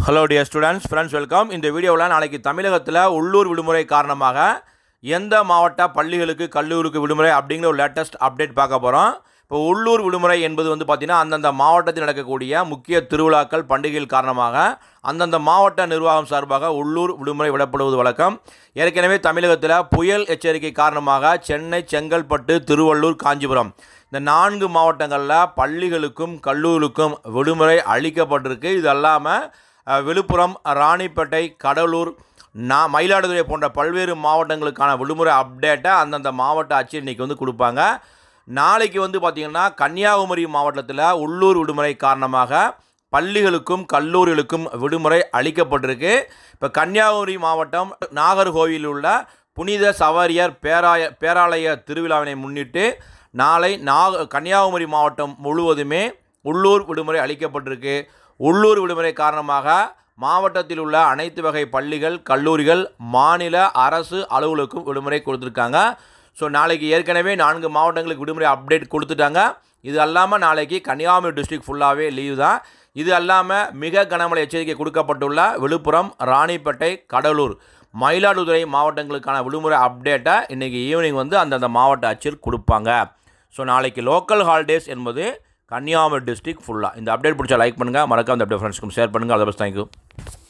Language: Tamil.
hello dear students friends welcome இந்த வீடியோவில் நாளைக்கு தமிழகத்தில் உள்ளூர் விடுமுறை காரணமாக எந்த மாவட்ட பள்ளிகளுக்கு கல்லூரிக்கு விடுமுறை அப்படிங்கிற ஒரு லேட்டஸ்ட் அப்டேட் பார்க்க போகிறோம் இப்போ உள்ளூர் விடுமுறை என்பது வந்து பார்த்திங்கன்னா அந்தந்த மாவட்டத்தில் நடக்கக்கூடிய முக்கிய திருவிழாக்கள் பண்டிகைகள் காரணமாக அந்தந்த மாவட்ட நிர்வாகம் சார்பாக உள்ளூர் விடுமுறை விடப்படுவது வழக்கம் ஏற்கனவே தமிழகத்தில் புயல் எச்சரிக்கை காரணமாக சென்னை செங்கல்பட்டு திருவள்ளூர் காஞ்சிபுரம் இந்த நான்கு மாவட்டங்களில் பள்ளிகளுக்கும் கல்லூரிக்கும் விடுமுறை அளிக்கப்பட்டிருக்கு இது அல்லாமல் அஹ், விழுப்புரம் ராணிப்பேட்டை கடலூர் நா மயிலாடுதுறை போன்ற பல்வேறு மாவட்டங்களுக்கான விடுமுறை அப்டேட்டை அந்தந்த மாவட்ட ஆட்சியர் இன்றைக்கி வந்து கொடுப்பாங்க நாளைக்கு வந்து பார்த்திங்கன்னா கன்னியாகுமரி மாவட்டத்தில் உள்ளூர் விடுமுறை காரணமாக பள்ளிகளுக்கும் கல்லூரிகளுக்கும் விடுமுறை அளிக்கப்பட்டிருக்கு இப்போ கன்னியாகுமரி மாவட்டம் நாகர்கோவிலில் உள்ள புனித சவாரியர் பேராய பேராலய திருவிழாவினை முன்னிட்டு நாளை நாக கன்னியாகுமரி மாவட்டம் முழுவதுமே உள்ளூர் விடுமுறை அளிக்கப்பட்டிருக்கு உள்ளூர் விடுமுறை காரணமாக மாவட்டத்தில் உள்ள அனைத்து வகை பள்ளிகள் கல்லூரிகள் மாநில அரசு அலுவலுக்கும் விடுமுறை கொடுத்துருக்காங்க ஸோ நாளைக்கு ஏற்கனவே நான்கு மாவட்டங்களுக்கு விடுமுறை அப்டேட் கொடுத்துட்டாங்க இது அல்லாமல் நாளைக்கு கன்னியாகுமரி டிஸ்ட்ரிக்ட் ஃபுல்லாகவே லீவு தான் இது அல்லாமல் மிக கனமழை எச்சரிக்கை கொடுக்கப்பட்டுள்ள விழுப்புரம் ராணிப்பேட்டை கடலூர் மயிலாடுதுறை மாவட்டங்களுக்கான விடுமுறை அப்டேட்டை இன்றைக்கி ஈவினிங் வந்து அந்தந்த மாவட்ட ஆட்சியர் கொடுப்பாங்க ஸோ நாளைக்கு லோக்கல் ஹாலிடேஸ் என்பது கன்னியாகுமரி டிஸ்ட்ரிக்ட் ஃபுல்லாக இந்த அப்டேட் பிடிச்சா லைக் பண்ணுங்கள் மறக்காம இந்த அப்டேட் ஃப்ரெண்ட்ஸ்க்கும் ஷேர் பண்ணுங்கள் அதை பஸ் தேங்க்யூ